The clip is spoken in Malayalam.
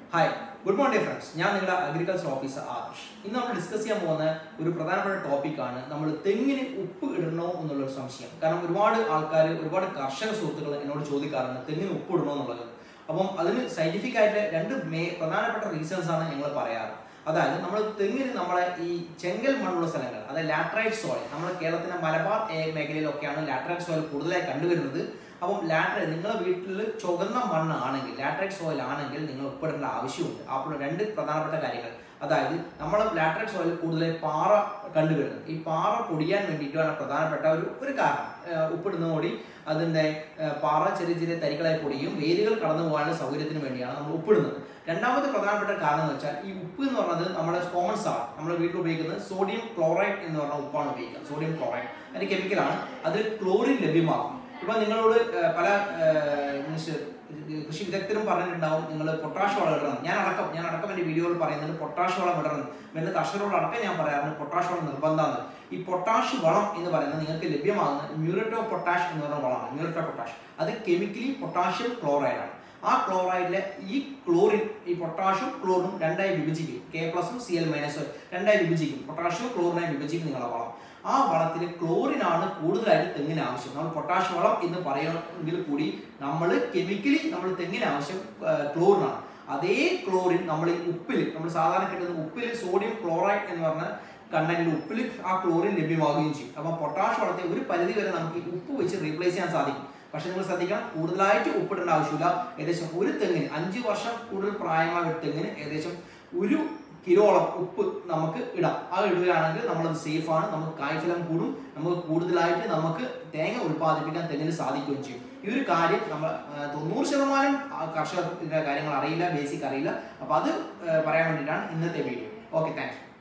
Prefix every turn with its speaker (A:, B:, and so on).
A: ഹായ് ഗുഡ് മോർണിംഗ് ഫ്രണ്ട്സ് ഞാൻ നിങ്ങളുടെ അഗ്രികൾച്ചർ ഓഫീസർ ആദർശ് ഇന്ന് നമ്മൾ ഡിസ്കസ് ചെയ്യാൻ പോകുന്ന ഒരു പ്രധാനപ്പെട്ട ടോപ്പിക്കാണ് നമ്മൾ തെങ്ങിന് ഉപ്പ് ഇടണോ എന്നുള്ളൊരു സംശയം കാരണം ഒരുപാട് ആൾക്കാർ ഒരുപാട് കർഷക സുഹൃത്തുക്കൾ എന്നോട് ചോദിക്കാറുണ്ട് തെങ്ങിന് ഉപ്പ് ഇടണോ എന്നുള്ളത് അപ്പം അതിന് സയന്റിഫിക് ആയിട്ട് രണ്ട് മേ പ്രധാനപ്പെട്ട റീസൺസ് ആണ് ഞങ്ങൾ പറയാറ് അതായത് നമ്മൾ തെങ്ങിന് നമ്മളെ ഈ ചെങ്കൽ മണ്ണുള്ള സ്ഥലങ്ങൾ അതായത് ലാട്രൈറ്റ് സോയിൽ നമ്മുടെ കേരളത്തിന്റെ മലബാർ ഏ- മേഖലയിലൊക്കെയാണ് ലാട്രൈറ്റ് സോയിൽ കൂടുതലായി കണ്ടുവരുന്നത് അപ്പം ലാട്രൈറ്റ് നിങ്ങളുടെ വീട്ടിൽ ചുവന്ന മണ്ണാണെങ്കിൽ ലാട്രൈറ്റ് സോയിൽ ആണെങ്കിൽ നിങ്ങൾ ഉപ്പിടേണ്ട ആവശ്യമുണ്ട് അപ്പോൾ രണ്ട് പ്രധാനപ്പെട്ട കാര്യങ്ങൾ അതായത് നമ്മൾ ലാട്രൈറ്റ് സോയിൽ കൂടുതലായി പാറ കണ്ടുവരുന്നത് ഈ പാറ പൊടിയാൻ വേണ്ടിയിട്ടാണ് പ്രധാനപ്പെട്ട ഒരു ഒരു കാരണം ഏഹ് ഉപ്പിടുന്നതോടി അതിൻ്റെ ഏഹ് പാറ ചെറിയ ചെറിയ തരികളായി പൊടിയും വേരുകൾ കടന്നു പോകാനുള്ള സൗകര്യത്തിന് വേണ്ടിയാണ് നമ്മൾ ഉപ്പിടുന്നത് രണ്ടാമത്തെ പ്രധാനപ്പെട്ട കാരണം എന്ന് വെച്ചാൽ ഈ ഉപ്പ് എന്ന് പറയുന്നത് നമ്മുടെ കോമൺ സാർ നമ്മുടെ വീട്ടിൽ ഉപയോഗിക്കുന്നത് സോഡിയം ക്ലോറൈഡ് എന്ന് പറഞ്ഞ ഉപ്പാണ് ഉപയോഗിക്കുന്നത് സോഡിയം ക്ലോറൈഡ് അതിന്റെ കെമിക്കലാണ് അതിൽ ക്ലോറിൻ ലഭ്യമാകും ഇപ്പൊ നിങ്ങളോട് ഏഹ്, പല ഏഹ്, മീൻസ് കൃഷി വിദഗ്ധരും പറഞ്ഞിട്ടുണ്ടാവും നിങ്ങൾ പൊട്ടാഷ് വളം ഇടണം ഞാൻ അടക്കം ഞാൻ അടക്കം എന്റെ വീഡിയോയിൽ പറയുന്നത് പൊട്ടാഷ് വളം ഇടണം എന്ന് കർഷകരോട് അടക്കം ഞാൻ പറയാറുണ്ട് പൊട്ടാഷ് വളം നിർബന്ധമാണ് ഈ പൊട്ടാഷ് വളം എന്ന് പറയുന്നത് നിങ്ങൾക്ക് ലഭ്യമാകുന്ന മ്യൂററ്റോ പൊട്ടാഷ് എന്ന് പറയുന്ന വളമാണ് മ്യൂററ്റോ പൊട്ടാഷ് അത് കെമിക്കലി പൊട്ടാഷ്യം ക്ലോറൈഡ് ആണ് ആ ക്ലോറൈഡിലെ ഈ ക്ലോറിൻ ഈ പൊട്ടാഷ്യം ക്ലോറിനും രണ്ടായി വിഭജിക്കും കെ പ്ലസും സി എൽ മൈനസും രണ്ടായി വിഭജിക്കും പൊട്ടാഷ്യം ക്ലോറിനായി വിഭജിക്കും നിങ്ങളുടെ വളം ആ വളത്തിൽ ക്ലോറിൻ ആണ് കൂടുതലായിട്ട് തെങ്ങിന് ആവശ്യം നമ്മൾ പൊട്ടാഷ്യം വളം എന്ന് പറയണമെങ്കിൽ കൂടി നമ്മൾ കെമിക്കലി നമ്മൾ തെങ്ങിന് ആവശ്യം ക്ലോറിൻ ആണ് അതേ ക്ലോറിൻ നമ്മൾ ഈ ഉപ്പിൽ നമ്മൾ സാധാരണ കിട്ടുന്ന ഉപ്പിൽ സോഡിയം ക്ലോറൈഡ് എന്ന് പറഞ്ഞ കണ്ടന്റിൽ ഉപ്പിൽ ആ ക്ലോറിൻ ലഭ്യമാവുകയും ചെയ്യും അപ്പം പൊട്ടാഷ് വളത്തെ ഒരു പരിധി വരെ നമുക്ക് ഈ ഉപ്പ് വെച്ച് റീപ്ലേസ് ചെയ്യാൻ സാധിക്കും പക്ഷെ നിങ്ങൾ ശ്രദ്ധിക്കണം കൂടുതലായിട്ട് ഉപ്പിടേണ്ട ആവശ്യമില്ല ഏകദേശം ഒരു തെങ്ങിന് അഞ്ച് വർഷം കൂടുതൽ പ്രായമായ ഒരു തെങ്ങിന് ഏകദേശം ഒരു കിലോളം ഉപ്പ് നമുക്ക് ഇടാം അത് ഇടുകയാണെങ്കിൽ നമ്മളത് സേഫ് ആണ് നമുക്ക് കായ്ഫലം കൂടും നമുക്ക് കൂടുതലായിട്ട് നമുക്ക് തേങ്ങ ഉൽപ്പാദിപ്പിക്കാൻ തെങ്ങിന് സാധിക്കുകയും ചെയ്യും ഈ ഒരു കാര്യം നമ്മൾ ആ, തൊണ്ണൂറ് ശതമാനം ആ, കർഷകർക്ക് ഇതിന്റെ കാര്യങ്ങൾ അറിയില്ല ബേസിക് അറിയില്ല അപ്പൊ അത് ആ, പറയാൻ വേണ്ടിയിട്ടാണ് ഇന്നത്തെ വീഡിയോ ഓക്കെ താങ്ക് യു